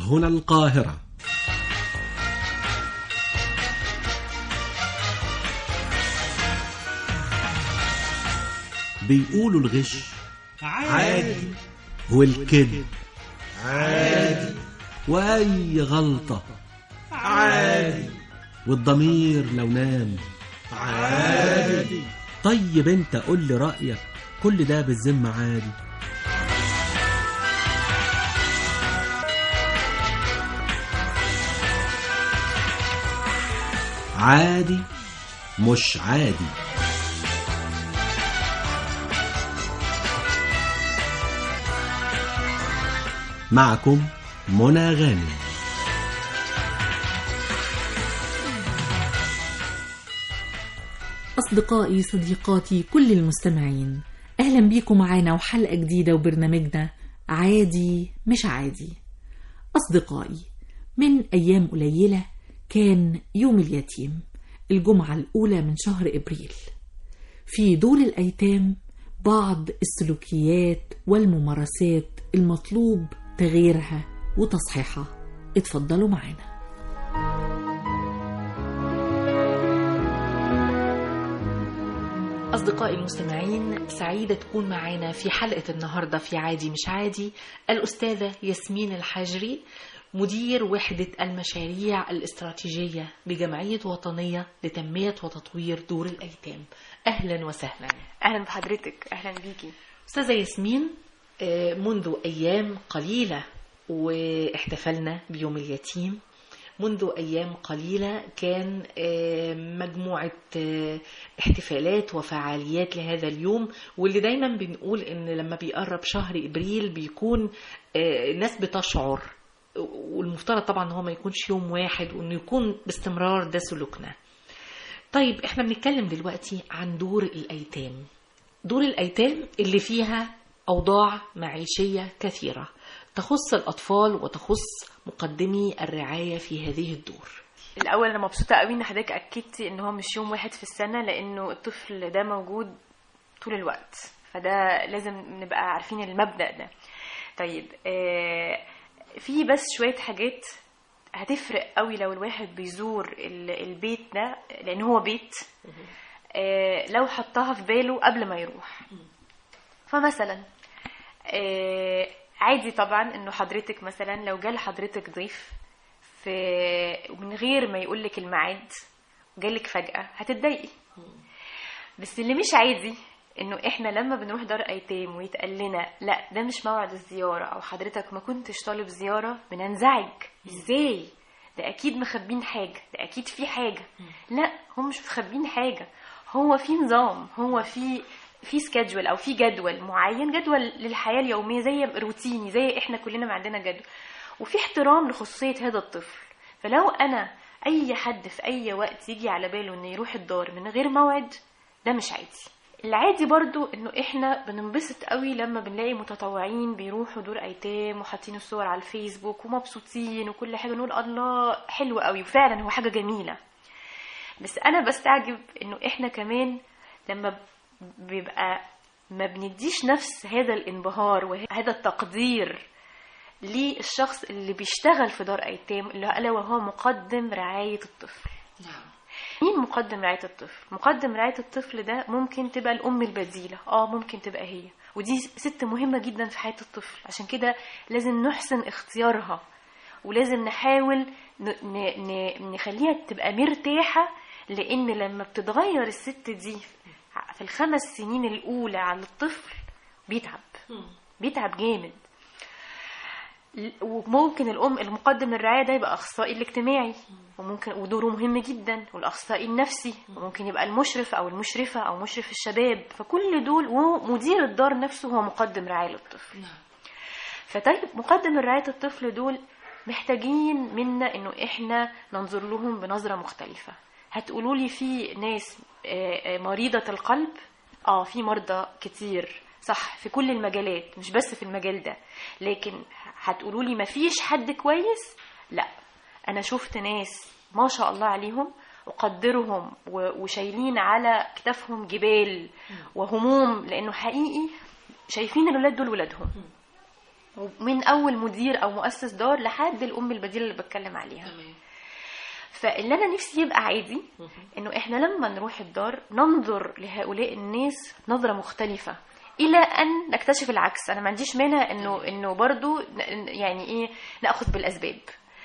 هنا القاهرة بيقولوا الغش عادي والكذب عادي وأي غلطة عادي والضمير لو نام عادي طيب انت قول لي رأيك كل ده بالذمة عادي عادي مش عادي معكم منى غانم أصدقائي صديقاتي كل المستمعين أهلا بيكم معانا وحلقة جديدة وبرنامجنا عادي مش عادي أصدقائي من أيام قليلة كان يوم اليتيم الجمعة الأولى من شهر إبريل في دور الأيتام بعض السلوكيات والممارسات المطلوب تغييرها وتصحيحها اتفضلوا معانا أصدقائي المستمعين سعيدة تكون معانا في حلقة النهاردة في عادي مش عادي الأستاذة ياسمين الحجري مدير وحدة المشاريع الاستراتيجية بجمعية وطنية لتنمية وتطوير دور الأيتام أهلا وسهلا اهلا بحضرتك اهلا بيكي أستاذة ياسمين آه، منذ أيام قليلة واحتفلنا بيوم اليتيم منذ أيام قليلة كان آه، مجموعة آه، احتفالات وفعاليات لهذا اليوم واللي دايما بنقول إن لما بيقرب شهر إبريل بيكون آه، الناس بتشعر والمفترض طبعا إن هو ما يكونش يوم واحد وإنه يكون باستمرار ده سلوكنا طيب احنا بنتكلم دلوقتي عن دور الأيتام دور الأيتام اللي فيها أوضاع معيشية كثيرة تخص الأطفال وتخص مقدمي الرعاية في هذه الدور الاول انا مبسوطه قوي ان حضرتك اكدتي ان هو مش يوم واحد في السنه لانه الطفل ده موجود طول الوقت فده لازم نبقى عارفين المبدا ده طيب آه في بس شويه حاجات هتفرق قوي لو الواحد بيزور ال- البيت ده لان هو بيت آه لو حطها في باله قبل ما يروح فمثلا آه عادي طبعا انه حضرتك مثلا لو جال حضرتك ضيف في ومن غير ما يقولك الميعاد وجالك فجأة هتتضايقي بس اللي مش عادي انه احنا لما بنروح دار ايتام ويتقال لنا لا ده مش موعد الزيارة او حضرتك ما كنتش طالب زيارة بننزعج ازاي ده اكيد مخبين حاجة ده اكيد في حاجة لا هم مش مخبين حاجة هو في نظام هو في في سكادجول او في جدول معين جدول للحياة اليومية زي روتيني زي احنا كلنا ما عندنا جدول وفي احترام لخصوصية هذا الطفل فلو انا اي حد في اي وقت يجي على باله انه يروح الدار من غير موعد ده مش عادي العادي برضو انه احنا بننبسط قوي لما بنلاقي متطوعين بيروحوا دور ايتام وحاطين الصور على الفيسبوك ومبسوطين وكل حاجه نقول الله حلو قوي وفعلا هو حاجه جميله بس انا بستعجب انه احنا كمان لما بيبقى ما بنديش نفس هذا الانبهار وهذا التقدير للشخص اللي بيشتغل في دار ايتام اللي الا وهو مقدم رعايه الطفل مين مقدم رعاية الطفل؟ مقدم رعاية الطفل ده ممكن تبقى الأم البديلة اه ممكن تبقى هي ودي ست مهمة جدا في حياة الطفل عشان كده لازم نحسن اختيارها ولازم نحاول ن- ن- ن- نخليها تبقى مرتاحة لأن لما بتتغير الست دي في الخمس سنين الأولى على الطفل بيتعب بيتعب جامد وممكن الام المقدم الرعايه ده يبقى اخصائي الاجتماعي وممكن ودوره مهم جدا والاخصائي النفسي وممكن يبقى المشرف او المشرفه او مشرف الشباب فكل دول ومدير الدار نفسه هو مقدم رعايه للطفل فطيب مقدم رعايه الطفل دول محتاجين منا انه احنا ننظر لهم بنظره مختلفه هتقولوا لي في ناس آه، آه، مريضه القلب اه في مرضى كتير صح في كل المجالات مش بس في المجال ده لكن هتقولوا لي مفيش حد كويس لا انا شفت ناس ما شاء الله عليهم اقدرهم و- وشايلين على كتافهم جبال وهموم لانه حقيقي شايفين الولاد دول ولادهم من اول مدير او مؤسس دار لحد الام البديله اللي بتكلم عليها فاللي انا نفسي يبقى عادي انه احنا لما نروح الدار ننظر لهؤلاء الناس نظره مختلفه الى ان نكتشف العكس انا ما عنديش مانع انه انه برضو ن- يعني ايه ناخذ بالاسباب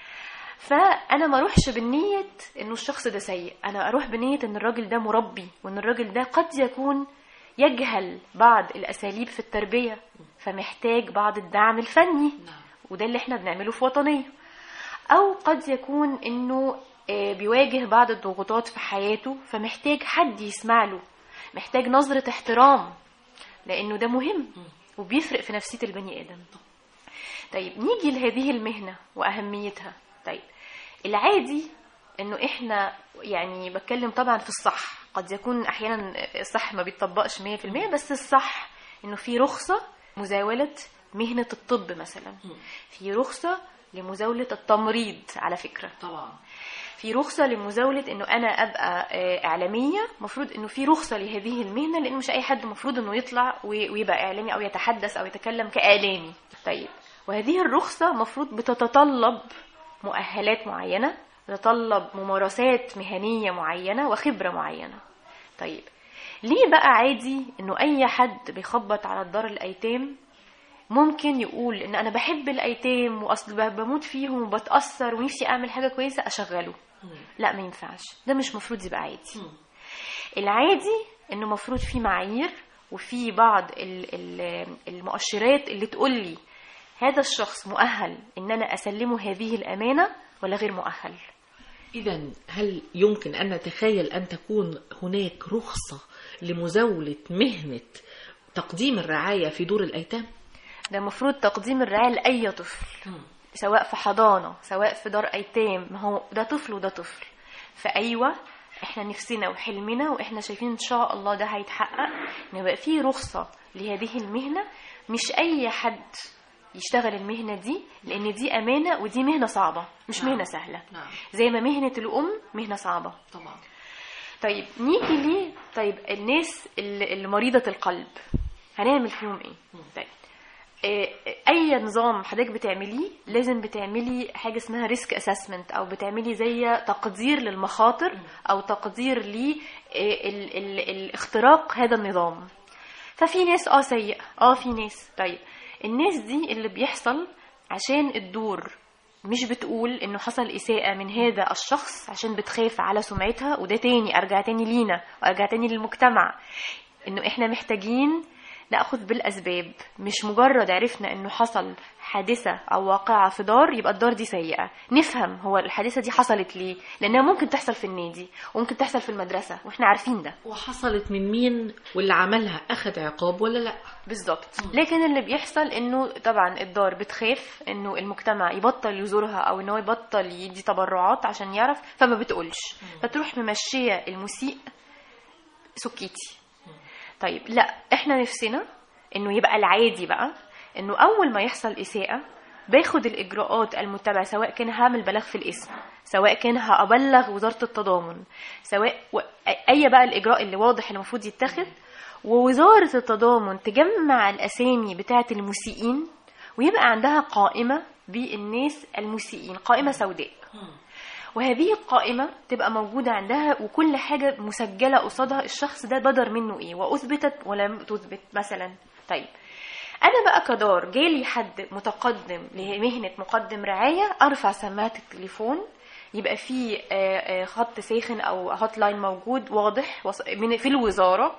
فانا ما اروحش بالنيه انه الشخص ده سيء انا اروح بنيه ان الراجل ده مربي وان الراجل ده قد يكون يجهل بعض الاساليب في التربيه فمحتاج بعض الدعم الفني وده اللي احنا بنعمله في وطنيه او قد يكون انه آه، بيواجه بعض الضغوطات في حياته فمحتاج حد يسمع له محتاج نظرة احترام لانه ده مهم وبيفرق في نفسية البني ادم طيب نيجي لهذه المهنة واهميتها طيب العادي انه احنا يعني بتكلم طبعا في الصح قد يكون احيانا الصح ما بيتطبقش 100% بس الصح انه في رخصة مزاولة مهنة الطب مثلا في رخصة لمزاولة التمريض على فكرة طبعا في رخصة لمزاولة انه انا ابقى آه، اعلامية مفروض انه في رخصة لهذه المهنة لانه مش اي حد مفروض انه يطلع وي- ويبقى اعلامي او يتحدث او يتكلم كاعلامي طيب وهذه الرخصة مفروض بتتطلب مؤهلات معينة بتتطلب ممارسات مهنية معينة وخبرة معينة طيب ليه بقى عادي انه اي حد بيخبط على الدار الايتام ممكن يقول ان انا بحب الايتام واصل ب- بموت فيهم وبتاثر ونفسي اعمل حاجه كويسه اشغله لا ما ينفعش ده مش مفروض يبقى عادي العادي انه مفروض في معايير وفي بعض ال- ال- المؤشرات اللي تقول لي هذا الشخص مؤهل ان انا اسلمه هذه الامانه ولا غير مؤهل إذا هل يمكن أن نتخيل أن تكون هناك رخصة لمزاولة مهنة تقديم الرعاية في دور الأيتام؟ ده المفروض تقديم الرعايه لاي طفل سواء في حضانة سواء في دار أيتام ما هو ده طفل وده طفل فأيوة احنا نفسنا وحلمنا واحنا شايفين ان شاء الله ده هيتحقق ان يبقى فيه رخصة لهذه المهنة مش اي حد يشتغل المهنة دي لان دي امانة ودي مهنة صعبة مش نعم. مهنة سهلة نعم زي ما مهنة الام مهنة صعبة طبعا طيب نيجي ليه طيب الناس اللي اللي مريضة القلب هنعمل فيهم ايه طيب آه، اي نظام حضرتك بتعمليه لازم بتعملي حاجه اسمها ريسك اسسمنت او بتعملي زي تقدير للمخاطر او تقدير لاختراق هذا النظام ففي ناس اه سيئه اه في ناس طيب الناس دي اللي بيحصل عشان الدور مش بتقول انه حصل اساءة من هذا الشخص عشان بتخاف على سمعتها وده تاني ارجع تاني لينا وارجع تاني للمجتمع انه احنا محتاجين ناخذ بالاسباب مش مجرد عرفنا انه حصل حادثه او واقعه في دار يبقى الدار دي سيئه نفهم هو الحادثه دي حصلت ليه لانها ممكن تحصل في النادي وممكن تحصل في المدرسه واحنا عارفين ده وحصلت من مين واللي عملها أخذ عقاب ولا لا؟ بالظبط لكن اللي بيحصل انه طبعا الدار بتخاف انه المجتمع يبطل يزورها او ان هو يبطل يدي تبرعات عشان يعرف فما بتقولش فتروح ممشيه المسيء سكيتي طيب لا احنا نفسنا انه يبقى العادي بقى انه اول ما يحصل اساءه باخد الاجراءات المتبعه سواء كان هعمل بلاغ في الاسم سواء كان هابلغ وزاره التضامن سواء و... اي بقى الاجراء اللي واضح اللي المفروض يتخذ ووزاره التضامن تجمع الاسامي بتاعه المسيئين ويبقى عندها قائمه بالناس المسيئين قائمه سوداء وهذه القائمة تبقى موجودة عندها وكل حاجة مسجلة قصادها الشخص ده بدر منه ايه وأثبتت ولم تثبت مثلا طيب أنا بقى كدار جالي حد متقدم لمهنة مقدم رعاية أرفع سماعة التليفون يبقى في آه، آه، خط ساخن أو هوت لاين موجود واضح وص- من في الوزارة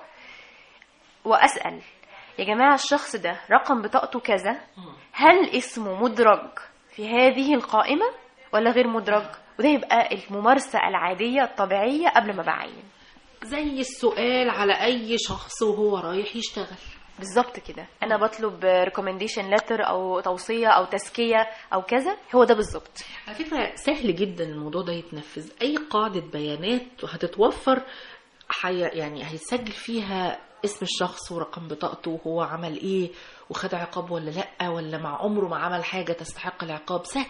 وأسأل يا جماعة الشخص ده رقم بطاقته كذا هل اسمه مدرج في هذه القائمة ولا غير مدرج وده يبقى الممارسة العادية الطبيعية قبل ما بعين زي السؤال على أي شخص وهو رايح يشتغل بالظبط كده انا بطلب ريكومنديشن لتر او توصيه او تزكيه او كذا هو ده بالظبط على فكرة سهل جدا الموضوع ده يتنفذ أي قاعدة بيانات هتتوفر حي... يعني هيسجل فيها اسم الشخص ورقم بطاقته وهو عمل ايه وخد عقاب ولا لأ ولا مع عمره ما عمل حاجة تستحق العقاب سهل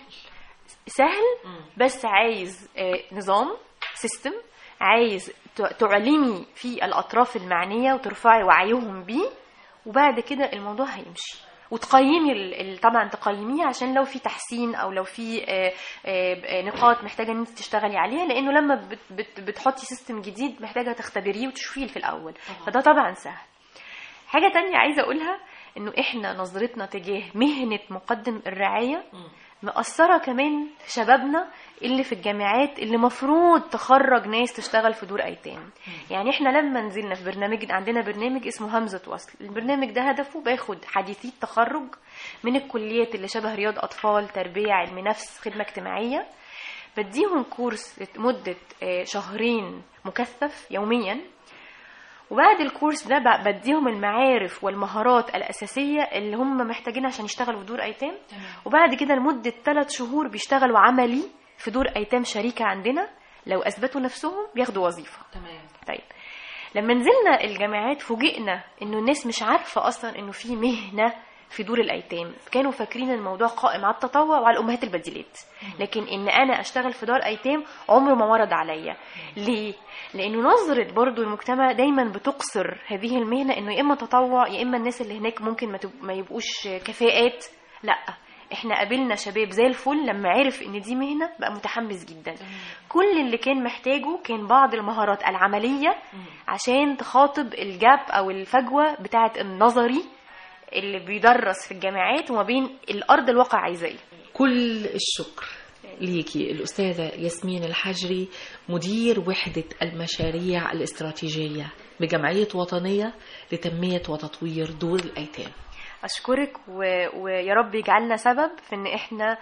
سهل بس عايز آه، نظام سيستم عايز ت- تعلمي في الاطراف المعنيه وترفعي وعيهم بيه وبعد كده الموضوع هيمشي وتقيمي ال- ال- طبعا تقيميها عشان لو في تحسين او لو في آه، آه، آه، نقاط محتاجه ان انت تشتغلي عليها لانه لما بت بت بتحطي سيستم جديد محتاجه تختبريه وتشوفيه في الاول فده طبعا سهل حاجه تانية عايزه اقولها انه احنا نظرتنا تجاه مهنه مقدم الرعايه مأثرة كمان في شبابنا اللي في الجامعات اللي مفروض تخرج ناس تشتغل في دور أيتام يعني احنا لما نزلنا في برنامج عندنا برنامج اسمه همزة وصل البرنامج ده هدفه باخد حديثي التخرج من الكليات اللي شبه رياض أطفال تربية علم نفس خدمة اجتماعية بديهم كورس مدة آه، شهرين مكثف يوميا وبعد الكورس ده ب- بديهم المعارف والمهارات الأساسية اللي هم محتاجينها عشان يشتغلوا في دور أيتام وبعد كده لمدة ثلاث شهور بيشتغلوا عملي في دور أيتام شريكة عندنا لو أثبتوا نفسهم بياخدوا وظيفة تمام طيب لما نزلنا الجامعات فوجئنا انه الناس مش عارفه اصلا انه في مهنه في دور الايتام كانوا فاكرين الموضوع قائم على التطوع وعلى الامهات البديلات لكن ان انا اشتغل في دار ايتام عمره ما ورد عليا ليه لانه نظره برضو المجتمع دايما بتقصر هذه المهنه انه يا اما تطوع يا اما الناس اللي هناك ممكن ما, تب... ما يبقوش كفاءات لا احنا قابلنا شباب زي الفل لما عرف ان دي مهنه بقى متحمس جدا كل اللي كان محتاجه كان بعض المهارات العمليه عشان تخاطب الجاب او الفجوه بتاعه النظري اللي بيدرس في الجامعات وما بين الارض الواقع عايزاه ايه كل الشكر ليكي الأستاذة ياسمين الحجري مدير وحدة المشاريع الاستراتيجية بجمعية وطنية لتنمية وتطوير دور الأيتام اشكرك و... ويا رب يجعلنا سبب في ان احنا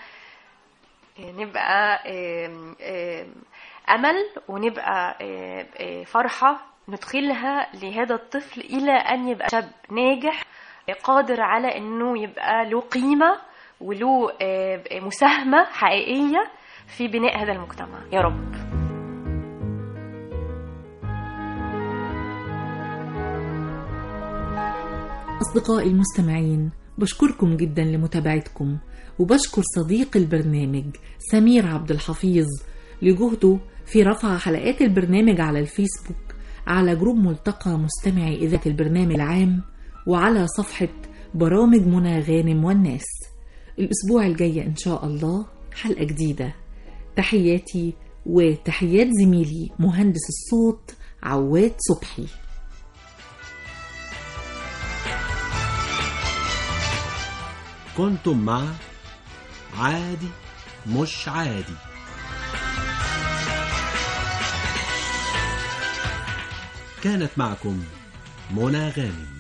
نبقى آم، آم، امل ونبقى آم، آم، فرحه ندخلها لهذا الطفل الى ان يبقى شاب ناجح قادر على انه يبقى له قيمه وله آم، مساهمه حقيقيه في بناء هذا المجتمع يا رب أصدقائي المستمعين بشكركم جدا لمتابعتكم وبشكر صديق البرنامج سمير عبد الحفيظ لجهده في رفع حلقات البرنامج على الفيسبوك على جروب ملتقى مستمعي إذاعة البرنامج العام وعلى صفحة برامج منى غانم والناس الأسبوع الجاي إن شاء الله حلقة جديدة تحياتي وتحيات زميلي مهندس الصوت عواد صبحي كنتم مع عادي مش عادي كانت معكم منى غانم